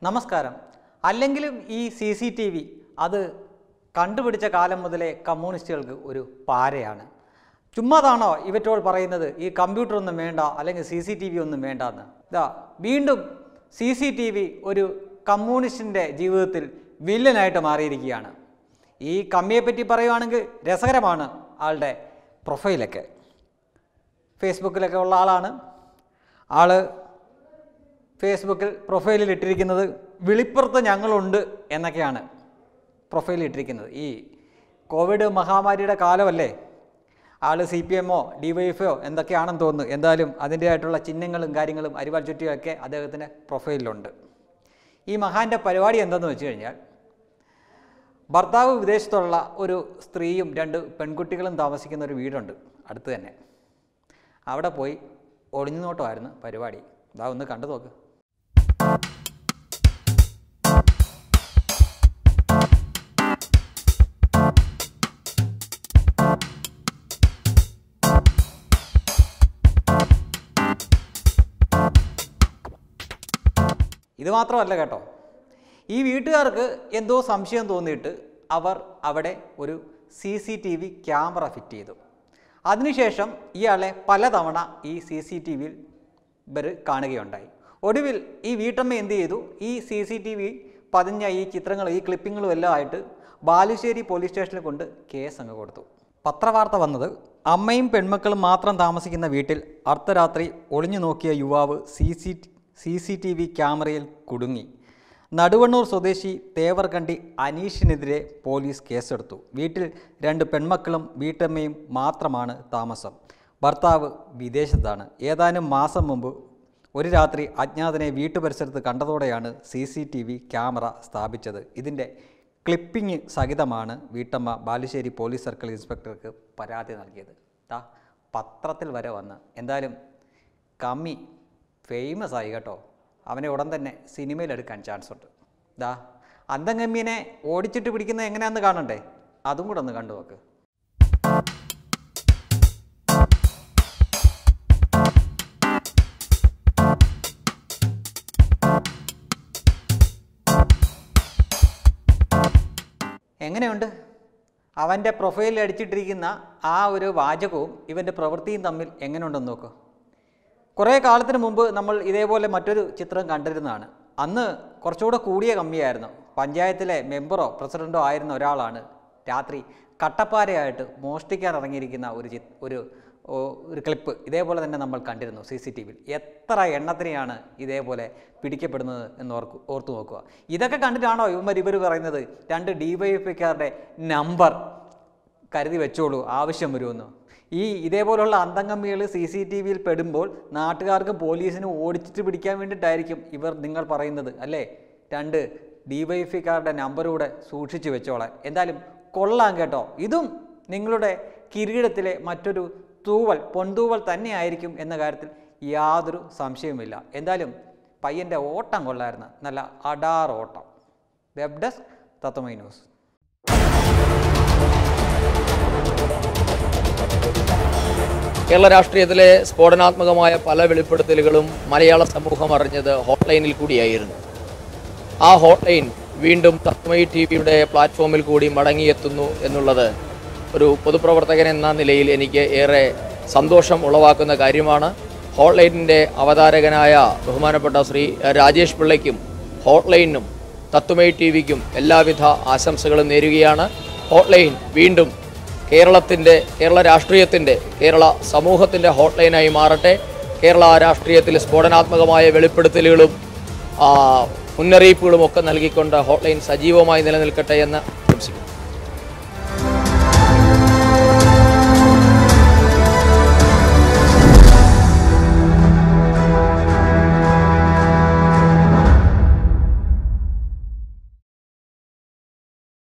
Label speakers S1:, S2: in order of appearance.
S1: നമസ്കാരം അല്ലെങ്കിലും ഈ സി സി ടി വി അത് കണ്ടുപിടിച്ച കാലം മുതലേ കമ്മ്യൂണിസ്റ്റുകൾക്ക് ഒരു പാരയാണ് ചുമ്മാതാണോ ഇവറ്റോൾ പറയുന്നത് ഈ കമ്പ്യൂട്ടർ ഒന്നും വേണ്ട അല്ലെങ്കിൽ സി സി ടി വി ഒന്നും വേണ്ട എന്ന് ഇതാ വീണ്ടും സി സി ടി വി ഒരു കമ്മ്യൂണിസ്റ്റിൻ്റെ ജീവിതത്തിൽ വില്ലനായിട്ട് മാറിയിരിക്കുകയാണ് ഈ കമ്മിയെപ്പറ്റി പറയുവാണെങ്കിൽ രസകരമാണ് ആളുടെ പ്രൊഫൈലൊക്കെ ഫേസ്ബുക്കിലൊക്കെ ഉള്ള ആളാണ് ആള് ഫേസ്ബുക്കിൽ പ്രൊഫൈലിൽ ഇട്ടിരിക്കുന്നത് വിളിപ്പുറത്ത് ഞങ്ങളുണ്ട് എന്നൊക്കെയാണ് പ്രൊഫൈലിൽ ഇട്ടിരിക്കുന്നത് ഈ കോവിഡ് മഹാമാരിയുടെ കാലമല്ലേ ആൾ സി പി എമ്മോ ഡി വൈ എഫോ എന്തൊക്കെയാണെന്ന് തോന്നുന്നു എന്തായാലും അതിൻ്റെതായിട്ടുള്ള ചിഹ്നങ്ങളും കാര്യങ്ങളും അരിവാൾ ചുറ്റിയൊക്കെ അദ്ദേഹത്തിൻ്റെ പ്രൊഫൈലിലുണ്ട് ഈ മഹാൻ്റെ പരിപാടി എന്തെന്ന് വെച്ച് കഴിഞ്ഞാൽ ഭർത്താവ് വിദേശത്തുള്ള ഒരു സ്ത്രീയും രണ്ട് പെൺകുട്ടികളും താമസിക്കുന്ന ഒരു വീടുണ്ട് അടുത്ത് തന്നെ അവിടെ പോയി ഒളിഞ്ഞു നോട്ടമായിരുന്നു പരിപാടി ഇതാ ഒന്ന് കണ്ടു നോക്ക് ഇത് മാത്രമല്ല കേട്ടോ ഈ വീട്ടുകാർക്ക് എന്തോ സംശയം തോന്നിയിട്ട് അവർ അവിടെ ഒരു C C T V camera fit ചെയ്തു അതിനുശേഷം ഇയാളെ പലതവണ ഈ സി സി ടി വിയിൽ ഇവർ കാണുകയുണ്ടായി ഒടുവിൽ ഈ വീട്ടമ്മ എന്ത് ചെയ്തു ഈ സി സി ടി വി പതിഞ്ഞ ഈ ചിത്രങ്ങളും ഈ ക്ലിപ്പിങ്ങുകളും എല്ലാം ആയിട്ട് ബാലുശ്ശേരി പോലീസ് സ്റ്റേഷനിൽ കൊണ്ട് കേസ് അങ്ങ് കൊടുത്തു പത്രവാർത്ത വന്നത് അമ്മയും പെൺമക്കളും മാത്രം താമസിക്കുന്ന വീട്ടിൽ അർദ്ധരാത്രി ഒളിഞ്ഞു നോക്കിയ യുവാവ് C C C C T V ക്യാമറയിൽ കുടുങ്ങി നടുവണ്ണൂർ സ്വദേശി തേവർകണ്ടി അനീഷിനെതിരെ പോലീസ് കേസെടുത്തു വീട്ടിൽ രണ്ട് പെൺമക്കളും വീട്ടമ്മയും മാത്രമാണ് താമസം ഭർത്താവ് വിദേശത്താണ് ഏതാനും മാസം മുമ്പ് ഒരു രാത്രി അജ്ഞാതനെ വീട്ടുപരിസരത്ത് കണ്ടതോടെയാണ് C C T V camera സ്ഥാപിച്ചത് ഇതിൻ്റെ ക്ലിപ്പിംഗ് സഹിതമാണ് വീട്ടമ്മ ബാലുശ്ശേരി പോലീസ് സർക്കിൾ ഇൻസ്പെക്ടർക്ക് പരാതി നൽകിയത് ദാ പത്രത്തിൽ വരെ വന്ന് എന്തായാലും കമ്മി ഫേമസ് ആയി കേട്ടോ അവനെ ഉടൻ തന്നെ സിനിമയിലെടുക്കാൻ ചാൻസ് ഉണ്ട് ദാ അന്തംഗമ്മിനെ ഓടിച്ചിട്ട് പിടിക്കുന്നത് എങ്ങനെയാണെന്ന് കാണണ്ടേ അതും കൂടെ ഒന്ന് കണ്ടു നോക്ക് എങ്ങനെയുണ്ട് അവൻ്റെ പ്രൊഫൈലിൽ അടിച്ചിട്ടിരിക്കുന്ന ആ ഒരു വാചകവും ഇവൻ്റെ പ്രവൃത്തിയും തമ്മിൽ എങ്ങനെയുണ്ടെന്ന് നോക്കൂ കുറേ കാലത്തിന് മുമ്പ് നമ്മൾ ഇതേപോലെ മറ്റൊരു ചിത്രം കണ്ടിരുന്നതാണ് അന്ന് കുറച്ചുകൂടെ കൂടിയ കമ്മിയായിരുന്നു പഞ്ചായത്തിലെ മെമ്പറോ പ്രസിഡൻറ്റോ ആയിരുന്ന ഒരാളാണ് രാത്രി കട്ടപ്പാരയായിട്ട് മോഷ്ടിക്കാൻ ഇറങ്ങിയിരിക്കുന്ന ഒരു ചി ഒരു ഓ, ഒരു ക്ലിപ്പ് ഇതേപോലെ തന്നെ നമ്മൾ കണ്ടിരുന്നു സി സി ടി വിയിൽ എത്ര എണ്ണത്തിനെയാണ് ഇതേപോലെ പിടിക്കപ്പെടുന്നത് എന്ന് ഓർക്ക് ഓർത്തു നോക്കുക ഇതൊക്കെ കണ്ടിട്ടാണോ ഇവന്മാർ ഇവർ പറയുന്നത് രണ്ട് ഡി വൈ എഫ് ഐക്കാരുടെ നമ്പർ കരുതി വെച്ചോളൂ ആവശ്യം വരുമെന്ന് ഈ ഇതേപോലുള്ള അന്തംഗമ്മികൾ സി സി ടി വിയിൽ പെടുമ്പോൾ നാട്ടുകാർക്കും പോലീസിനും ഓടിച്ചിട്ട് പിടിക്കാൻ വേണ്ടിയിട്ടായിരിക്കും ഇവർ നിങ്ങൾ പറയുന്നത് അല്ലേ രണ്ട് ഡി വൈ എഫ് കാരുടെ നമ്പറൂടെ സൂക്ഷിച്ചു വെച്ചോളാൻ എന്തായാലും കൊള്ളാം കേട്ടോ ഇതും നിങ്ങളുടെ കിരീടത്തിലെ മറ്റൊരു തൂവൽ പൊന്തൂവൽ തന്നെയായിരിക്കും എന്ന കാര്യത്തിൽ യാതൊരു സംശയവുമില്ല എന്തായാലും പയ്യൻ്റെ ഓട്ടം കൊള്ളായിരുന്നു നല്ല അടാർ ഓട്ടം web desk Tatwamayi news
S2: Kerala രാഷ്ട്രീയത്തിലെ സ്ഫോടനാത്മകമായ പല വെളിപ്പെടുത്തലുകളും മലയാള സമൂഹം അറിഞ്ഞത് ഹോട്ട്ലൈനിൽ കൂടിയായിരുന്നു ആ ഹോട്ട്ലൈൻ വീണ്ടും തത്മയി ടി വിയുടെ പ്ലാറ്റ്ഫോമിൽ കൂടി മടങ്ങിയെത്തുന്നു എന്നുള്ളത് ഒരു പൊതുപ്രവർത്തകൻ എന്ന നിലയിൽ എനിക്ക് ഏറെ സന്തോഷം ഉളവാക്കുന്ന കാര്യമാണ് ഹോട്ട്ലൈനിൻ്റെ അവതാരകനായ ബഹുമാനപ്പെട്ട ശ്രീ രാജേഷ് പിള്ളയ്ക്കും ഹോട്ട്ലൈനും തത്വമയി ടി വിക്കും എല്ലാവിധ ആശംസകളും നേരുകയാണ് ഹോട്ട്ലൈൻ വീണ്ടും കേരളത്തിൻ്റെ കേരള രാഷ്ട്രീയത്തിൻ്റെ കേരള സമൂഹത്തിൻ്റെ ഹോട്ട്ലൈനായി മാറട്ടെ കേരള രാഷ്ട്രീയത്തിൽ സ്ഫോടനാത്മകമായ വെളിപ്പെടുത്തലുകളും ആ, മുന്നറിയിപ്പുകളും ഒക്കെ നൽകിക്കൊണ്ട് ഹോട്ട്ലൈൻ സജീവമായി നിലനിൽക്കട്ടെ എന്ന്